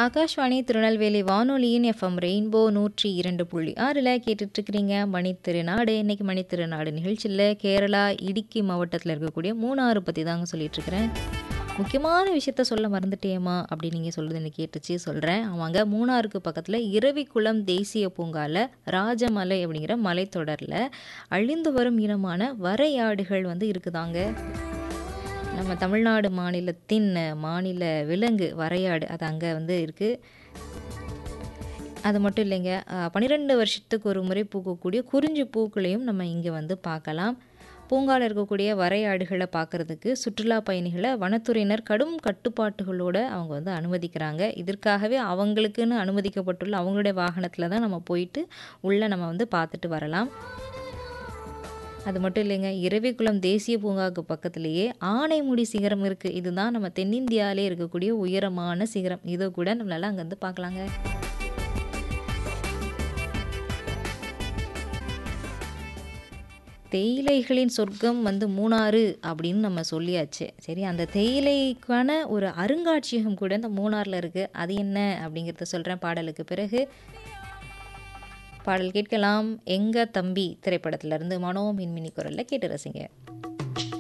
ஆகாஷ்வாணி திருநெல்வேலி வானொலியின் FM rainbow நூற்றி இரண்டு புள்ளி ஆறில் கேட்டுட்ருக்கிறீங்க மணித்திருநாடு இன்னைக்கு மணித்திருநாடு நிகழ்ச்சியில் கேரளா இடுக்கி மாவட்டத்தில் இருக்கக்கூடிய மூணாறு பற்றி தாங்க சொல்லிகிட்ருக்கிறேன் முக்கியமான விஷயத்த சொல்ல மறந்துட்டேமா அப்படின்னு நீங்கள் சொல்கிறது எனக்கு கேட்டுச்சு சொல்கிறேன் அவங்க மூணாருக்கு பக்கத்தில் இரவிக்குளம் தேசிய பூங்காவில் ராஜமலை அப்படிங்கிற மலைத்தொடரில் அழிந்து வரும் இனமான வரையாடுகள் வந்து இருக்குதாங்க நம்ம தமிழ்நாடு மாநிலத்தின் மாநில விலங்கு வரையாடு அது அங்கே வந்து இருக்குது அது மட்டும் இல்லைங்க பன்னிரெண்டு வருஷத்துக்கு ஒரு முறை பூக்கக்கூடிய குறிஞ்சி பூக்களையும் நம்ம இங்கே வந்து பார்க்கலாம் பூங்காவில் இருக்கக்கூடிய வரையாடுகளை பார்க்குறதுக்கு சுற்றுலா பயணிகளை வனத்துறையினர் கடும் கட்டுப்பாட்டுகளோடு அவங்க வந்து அனுமதிக்கிறாங்க இதற்காகவே அவங்களுக்குன்னு அனுமதிக்கப்பட்டுள்ள அவங்களுடைய வாகனத்தில் தான் நம்ம போயிட்டு உள்ளே நம்ம வந்து பார்த்துட்டு வரலாம் அது மட்டும் இல்லைங்க இரவிக்குளம் தேசிய பூங்காவுக்கு பக்கத்துலேயே ஆனைமுடி சிகரம் இருக்குது இதுதான் நம்ம தென்னிந்தியாவிலே இருக்கக்கூடிய உயரமான சிகரம் இதை கூட நம்மளால் அங்கேருந்து பார்க்கலாங்க தேயிலைகளின் சொர்க்கம் வந்து மூணாறு அப்படின்னு நம்ம சொல்லியாச்சு சரி அந்த தேயிலைக்கான ஒரு அருங்காட்சியகம் கூட இந்த மூணாறில் இருக்குது அது என்ன அப்படிங்கிறத சொல்கிறேன் பாடலுக்கு பிறகு பாடல் கேட்கலாம் எங்க தம்பி திரைப்படத்திலிருந்து மனோ மின்மினி குரலில் கேட்டு ரசிங்க